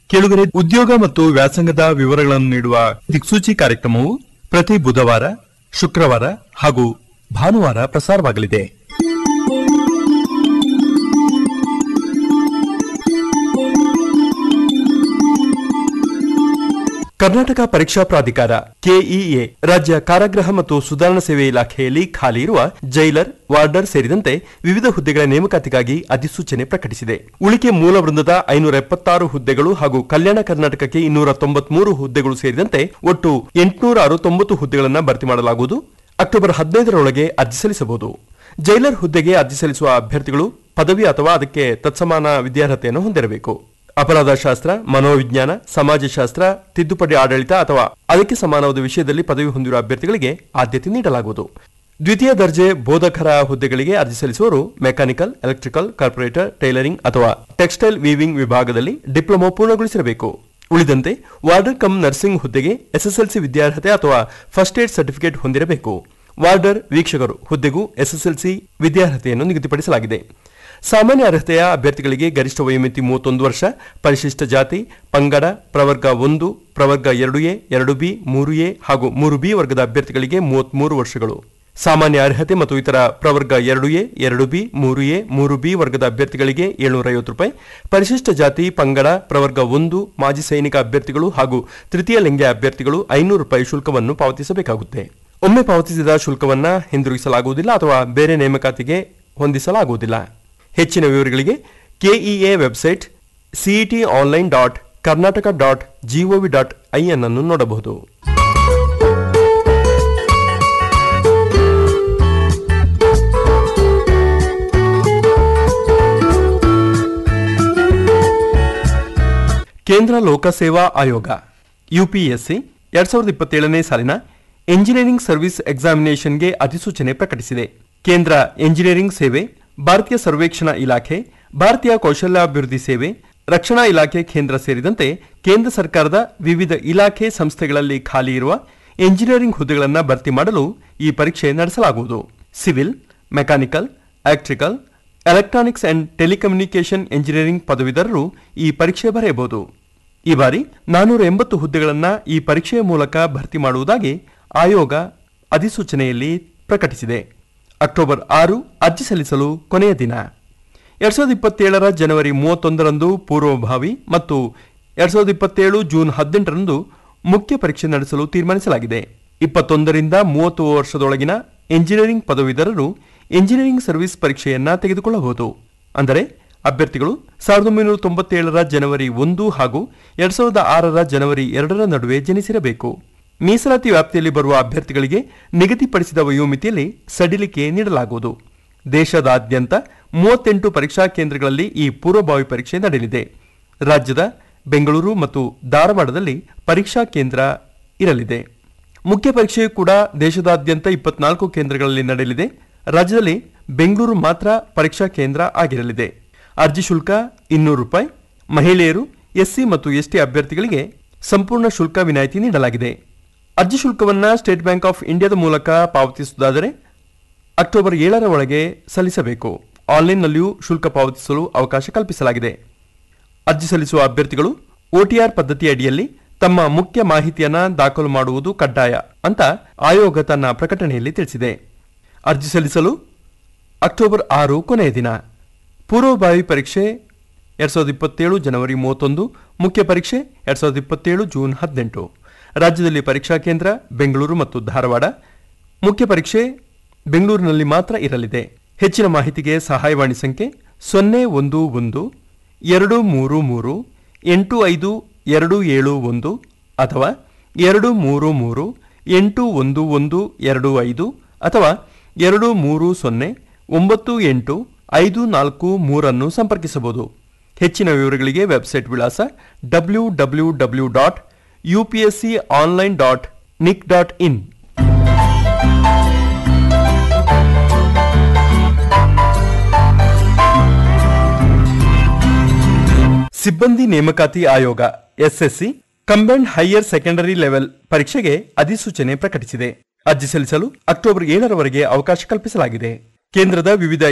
ಕೆಳಗಡೆ ಉದ್ಯೋಗ ಮತ್ತು ವ್ಯಾಸಂಗದ ವಿವರಗಳನ್ನು ನೀಡುವ ದಿಕ್ಸೂಚಿ ಕಾರ್ಯಕ್ರಮವು ಪ್ರತಿ ಬುಧವಾರ ಶುಕ್ರವಾರ ಹಾಗೂ ಭಾನುವಾರ ಪ್ರಸಾರವಾಗಲಿದೆ ಕರ್ನಾಟಕ ಪರೀಕ್ಷಾ ಪ್ರಾಧಿಕಾರ ಕೆಇಎ ರಾಜ್ಯ ಕಾರಾಗೃಹ ಮತ್ತು ಸುಧಾರಣಾ ಸೇವೆ ಇಲಾಖೆಯಲ್ಲಿ ಖಾಲಿ ಇರುವ ಜೈಲರ್ ವಾರ್ಡರ್ ಸೇರಿದಂತೆ ವಿವಿಧ ಹುದ್ದೆಗಳ ನೇಮಕಾತಿಗಾಗಿ ಅಧಿಸೂಚನೆ ಪ್ರಕಟಿಸಿದೆ ಉಳಿಕೆ ಮೂಲ ವೃಂದದ ಐನೂರ ಎಪ್ಪತ್ತಾರು ಹುದ್ದೆಗಳು ಹಾಗೂ ಕಲ್ಯಾಣ ಕರ್ನಾಟಕಕ್ಕೆ ಇನ್ನೂರ ತೊಂಬತ್ಮೂರು ಹುದ್ದೆಗಳು ಸೇರಿದಂತೆ ಒಟ್ಟು ಎಂಟುನೂರ ಅರವತ್ತೊಂಬತ್ತು ಹುದ್ದೆಗಳನ್ನು ಭರ್ತಿ ಮಾಡಲಾಗುವುದು ಅಕ್ಟೋಬರ್ ಹದಿನೈದರೊಳಗೆ ಅರ್ಜಿ ಸಲ್ಲಿಸಬಹುದು ಜೈಲರ್ ಹುದ್ದೆಗೆ ಅರ್ಜಿ ಸಲ್ಲಿಸುವ ಅಭ್ಯರ್ಥಿಗಳು ಪದವಿ ಅಥವಾ ಅದಕ್ಕೆ ತತ್ಸಮಾನ ವಿದ್ಯಾರ್ಹತೆಯನ್ನು ಹೊಂದಿರಬೇಕು ಅಪರಾಧ ಶಾಸ್ತ್ರ ಮನೋವಿಜ್ಞಾನ ಸಮಾಜಶಾಸ್ತ್ರ ತಿದ್ದುಪಡಿ ಆಡಳಿತ ಅಥವಾ ಅದಕ್ಕೆ ಸಮಾನವಾದ ವಿಷಯದಲ್ಲಿ ಪದವಿ ಹೊಂದಿರುವ ಅಭ್ಯರ್ಥಿಗಳಿಗೆ ಆದ್ಯತೆ ನೀಡಲಾಗುವುದು ದ್ವಿತೀಯ ದರ್ಜೆ ಬೋಧಕರ ಹುದ್ದೆಗಳಿಗೆ ಅರ್ಜಿ ಸಲ್ಲಿಸುವವರು ಮೆಕ್ಯಾನಿಕಲ್ ಎಲೆಕ್ಟ್ರಿಕಲ್ ಕಾರ್ಪೊರೇಟರ್ ಟೈಲರಿಂಗ್ ಅಥವಾ ಟೆಕ್ಸ್ಟೈಲ್ ವೀವಿಂಗ್ ವಿಭಾಗದಲ್ಲಿ ಡಿಪ್ಲೊಮಾ ಪೂರ್ಣಗೊಳಿಸಿರಬೇಕು ಉಳಿದಂತೆ ವಾರ್ಡರ್ ಕಮ್ ನರ್ಸಿಂಗ್ ಹುದ್ದೆಗೆ ಎಸ್ಎಸ್ಎಲ್ಸಿ ವಿದ್ಯಾರ್ಹತೆ ಅಥವಾ ಫಸ್ಟ್ ಏಡ್ ಸರ್ಟಿಫಿಕೇಟ್ ಹೊಂದಿರಬೇಕು ವಾರ್ಡರ್ ವೀಕ್ಷಕರು ಹುದ್ದೆಗೂ ಎಸ್ಎಸ್ಎಲ್ಸಿ ವಿದ್ಯಾರ್ಹತೆಯನ್ನು ನಿಗದಿಪಡಿಸಲಾಗಿದೆ ಸಾಮಾನ್ಯ ಅರ್ಹತೆಯ ಅಭ್ಯರ್ಥಿಗಳಿಗೆ ಗರಿಷ್ಠ ವಯೋಮಿತಿ ಮೂವತ್ತೊಂದು ವರ್ಷ ಪರಿಶಿಷ್ಟ ಜಾತಿ ಪಂಗಡ ಪ್ರವರ್ಗ ಒಂದು ಪ್ರವರ್ಗ ಎರಡು ಎ ಎರಡು ಬಿ ಮೂರು ಎ ಹಾಗೂ ಮೂರು ಬಿ ವರ್ಗದ ಅಭ್ಯರ್ಥಿಗಳಿಗೆ ಮೂವತ್ಮೂರು ವರ್ಷಗಳು ಸಾಮಾನ್ಯ ಅರ್ಹತೆ ಮತ್ತು ಇತರ ಪ್ರವರ್ಗ ಎರಡು ಎ ಎರಡು ಬಿ ಮೂರು ಎ ಮೂರು ಬಿ ವರ್ಗದ ಅಭ್ಯರ್ಥಿಗಳಿಗೆ ಏಳ್ನೂರ ಐವತ್ತು ರೂಪಾಯಿ ಪರಿಶಿಷ್ಟ ಜಾತಿ ಪಂಗಡ ಪ್ರವರ್ಗ ಒಂದು ಮಾಜಿ ಸೈನಿಕ ಅಭ್ಯರ್ಥಿಗಳು ಹಾಗೂ ತೃತೀಯ ಲಿಂಗ ಅಭ್ಯರ್ಥಿಗಳು ಐನೂರು ರೂಪಾಯಿ ಶುಲ್ಕವನ್ನು ಪಾವತಿಸಬೇಕಾಗುತ್ತೆ ಒಮ್ಮೆ ಪಾವತಿಸಿದ ಶುಲ್ಕವನ್ನ ಹಿಂದಿರುಗಿಸಲಾಗುವುದಿಲ್ಲ ಅಥವಾ ಬೇರೆ ನೇಮಕಾತಿಗೆ ಹೊಂದಿಸಲಾಗುವುದಿಲ್ಲ ಹೆಚ್ಚಿನ ವಿವರಗಳಿಗೆ KEA website CET online dot Karnataka dot GOV dot IN ಅನ್ನು ನೋಡಬಹುದು ಕೇಂದ್ರ ಲೋಕಸೇವಾ ಆಯೋಗ ಯುಪಿಎಸ್ಸಿ ಎರಡ್ ಸಾವಿರದ ಇಪ್ಪತ್ತೇಳನೇ ಸಾಲಿನ ಎಂಜಿನಿಯರಿಂಗ್ ಸರ್ವಿಸ್ ಎಕ್ಸಾಮಿನೇಷನ್ಗೆ ಅಧಿಸೂಚನೆ ಪ್ರಕಟಿಸಿದೆ ಕೇಂದ್ರ ಎಂಜಿನಿಯರಿಂಗ್ ಸೇವೆ ಭಾರತೀಯ ಸರ್ವೇಕ್ಷಣಾ ಇಲಾಖೆ ಭಾರತೀಯ ಕೌಶಲ್ಯಾಭಿವೃದ್ಧಿ ಸೇವೆ ರಕ್ಷಣಾ ಇಲಾಖೆ ಕೇಂದ್ರ ಸೇರಿದಂತೆ ಕೇಂದ್ರ ಸರ್ಕಾರದ ವಿವಿಧ ಇಲಾಖೆ ಸಂಸ್ಥೆಗಳಲ್ಲಿ ಖಾಲಿ ಇರುವ ಎಂಜಿನಿಯರಿಂಗ್ ಹುದ್ದೆಗಳನ್ನು ಭರ್ತಿ ಮಾಡಲು ಈ ಪರೀಕ್ಷೆ ನಡೆಸಲಾಗುವುದು civil mechanical electrical electronics and telecommunication engineering ಪದವೀಧರರು ಈ ಪರೀಕ್ಷೆ ಬರೆಯಬಹುದು ಈ ಬಾರಿ ನಾನೂರ ಎಂಬತ್ತು ಹುದ್ದೆಗಳನ್ನು ಈ ಪರೀಕ್ಷೆಯ ಮೂಲಕ ಭರ್ತಿ ಮಾಡುವುದಾಗಿ ಆಯೋಗ ಅಧಿಸೂಚನೆಯಲ್ಲಿ ಪ್ರಕಟಿಸಿದೆ ಅಕ್ಟೋಬರ್ ಆರು ಅರ್ಜಿ ಸಲ್ಲಿಸಲು ಕೊನೆಯ ದಿನ ಎರಡ್ ಸಾವಿರದ ಇಪ್ಪತ್ತೇಳರ ಜನವರಿ ಮೂವತ್ತೊಂದರಂದು ಪೂರ್ವಭಾವಿ ಮತ್ತು ಎರಡ್ ಸಾವಿರದ ಇಪ್ಪತ್ತೇಳು ಜೂನ್ ಹದಿನೆಂಟರಂದು ಮುಖ್ಯ ಪರೀಕ್ಷೆ ನಡೆಸಲು ತೀರ್ಮಾನಿಸಲಾಗಿದೆ ಇಪ್ಪತ್ತೊಂದರಿಂದ ಮೂವತ್ತು ವರ್ಷದೊಳಗಿನ ಎಂಜಿನಿಯರಿಂಗ್ ಪದವೀಧರರು ಎಂಜಿನಿಯರಿಂಗ್ ಸರ್ವಿಸ್ ಪರೀಕ್ಷೆಯನ್ನ ತೆಗೆದುಕೊಳ್ಳಬಹುದು ಅಂದರೆ ಅಭ್ಯರ್ಥಿಗಳು ಸಾವಿರದ ಒಂಬೈನೂರ ತೊಂಬತ್ತೇಳರ ಜನವರಿ ಒಂದು ಹಾಗೂ ಎರಡ್ ಸಾವಿರದ ಆರರ ಜನವರಿ ಎರಡರ ನಡುವೆ ಜನಿಸಿರಬೇಕು ಮೀಸಲಾತಿ ವ್ಯಾಪ್ತಿಯಲ್ಲಿ ಬರುವ ಅಭ್ಯರ್ಥಿಗಳಿಗೆ ನಿಗದಿಪಡಿಸಿದ ವಯೋಮಿತಿಯಲ್ಲಿ ಸಡಿಲಿಕೆ ನೀಡಲಾಗುವುದು ದೇಶದಾದ್ಯಂತ ಮೂವತ್ತೆಂಟು ಪರೀಕ್ಷಾ ಕೇಂದ್ರಗಳಲ್ಲಿ ಈ ಪೂರ್ವಭಾವಿ ಪರೀಕ್ಷೆ ನಡೆಯಲಿದೆ ರಾಜ್ಯದ ಬೆಂಗಳೂರು ಮತ್ತು ಧಾರವಾಡದಲ್ಲಿ ಪರೀಕ್ಷಾ ಕೇಂದ್ರ ಇರಲಿದೆ ಮುಖ್ಯ ಪರೀಕ್ಷೆಯು ಕೂಡ ದೇಶದಾದ್ಯಂತ ಇಪ್ಪತ್ನಾಲ್ಕು ಕೇಂದ್ರಗಳಲ್ಲಿ ನಡೆಯಲಿದೆ ರಾಜ್ಯದಲ್ಲಿ ಬೆಂಗಳೂರು ಮಾತ್ರ ಪರೀಕ್ಷಾ ಕೇಂದ್ರ ಆಗಿರಲಿದೆ ಅರ್ಜಿ ಶುಲ್ಕ ಇನ್ನೂರು ರೂಪಾಯಿ ಮಹಿಳೆಯರು ಎಸ್ಸಿ ಮತ್ತು ಎಸ್ಟಿ ಅಭ್ಯರ್ಥಿಗಳಿಗೆ ಸಂಪೂರ್ಣ ಶುಲ್ಕ ವಿನಾಯಿತಿ ನೀಡಲಾಗಿದೆ ಅರ್ಜಿ ಶುಲ್ಕವನ್ನ ಸ್ಟೇಟ್ ಬ್ಯಾಂಕ್ ಆಫ್ ಇಂಡಿಯಾದ ಮೂಲಕ ಪಾವತಿಸುವುದಾದರೆ ಅಕ್ಟೋಬರ್ ಏಳರ ಒಳಗೆ ಸಲ್ಲಿಸಬೇಕು ಆನ್ಲೈನ್ನಲ್ಲಿಯೂ ಶುಲ್ಕ ಪಾವತಿಸಲು ಅವಕಾಶ ಕಲ್ಪಿಸಲಾಗಿದೆ ಅರ್ಜಿ ಸಲ್ಲಿಸುವ ಅಭ್ಯರ್ಥಿಗಳು ಒಟಿಆರ್ ಪದ್ಧತಿ ಅಡಿಯಲ್ಲಿ ತಮ್ಮ ಮುಖ್ಯ ಮಾಹಿತಿಯನ್ನ ದಾಖಲು ಮಾಡುವುದು ಕಡ್ಡಾಯ ಅಂತ ಆಯೋಗ ತನ್ನ ಪ್ರಕಟಣೆಯಲ್ಲಿ ತಿಳಿಸಿದೆ ಅರ್ಜಿ ಸಲ್ಲಿಸಲು ಅಕ್ಟೋಬರ್ ಆರು ಕೊನೆಯ ದಿನ ಪೂರ್ವಭಾವಿ ಪರೀಕ್ಷೆ ಎರಡ್ ಸಾವಿರದ ಇಪ್ಪತ್ತೇಳು ಜನವರಿ ಮೂವತ್ತೊಂದು ಮುಖ್ಯ ಪರೀಕ್ಷೆ ಎರಡ್ ಸಾವಿರದ ಇಪ್ಪತ್ತೇಳು ಜೂನ್ ಹದಿನೆಂಟು ರಾಜ್ಯದಲ್ಲಿ ಪರೀಕ್ಷಾ ಕೇಂದ್ರ ಬೆಂಗಳೂರು ಮತ್ತು ಧಾರವಾಡ ಮುಖ್ಯ ಪರೀಕ್ಷೆ ಬೆಂಗಳೂರಿನಲ್ಲಿ ಮಾತ್ರ ಇರಲಿದೆ ಹೆಚ್ಚಿನ ಮಾಹಿತಿಗೆ ಸಹಾಯವಾಣಿ ಸಂಖ್ಯೆ ಸೊನ್ನೆ ಒಂದು ಒಂದು ಎರಡು ಮೂರು ಮೂರು ಎಂಟು ಐದು ಎರಡು ಏಳು ಒಂದು ಅಥವಾ ಎರಡು ಮೂರು ಮೂರು ಎಂಟು ಒಂದು ಒಂದು ಎರಡು ಐದು ಅಥವಾ ಎರಡು ಮೂರು ಸೊನ್ನೆ ಒಂಬತ್ತು ಎಂಟು ಐದು ನಾಲ್ಕು ಮೂರನ್ನು ಸಂಪರ್ಕಿಸಬಹುದು ಹೆಚ್ಚಿನ ವಿವರಗಳಿಗೆ ವೆಬ್ಸೈಟ್ ವಿಳಾಸ W W W dot U P S C online dot nic dot in ಸಿಬ್ಬಂದಿ ನೇಮಕಾತಿ ಆಯೋಗ SSC combined higher secondary level ಪರೀಕ್ಷೆಗೆ ಅಧಿಸೂಚನೆ ಪ್ರಕಟಿಸಿದೆ ಅರ್ಜಿ ಸಲ್ಲಿಸಲು ಅಕ್ಟೋಬರ್ ಏಳರವರೆಗೆ ಅವಕಾಶ ಕಲ್ಪಿಸಲಾಗಿದೆ ಕೇಂದ್ರದ ವಿವಿಧ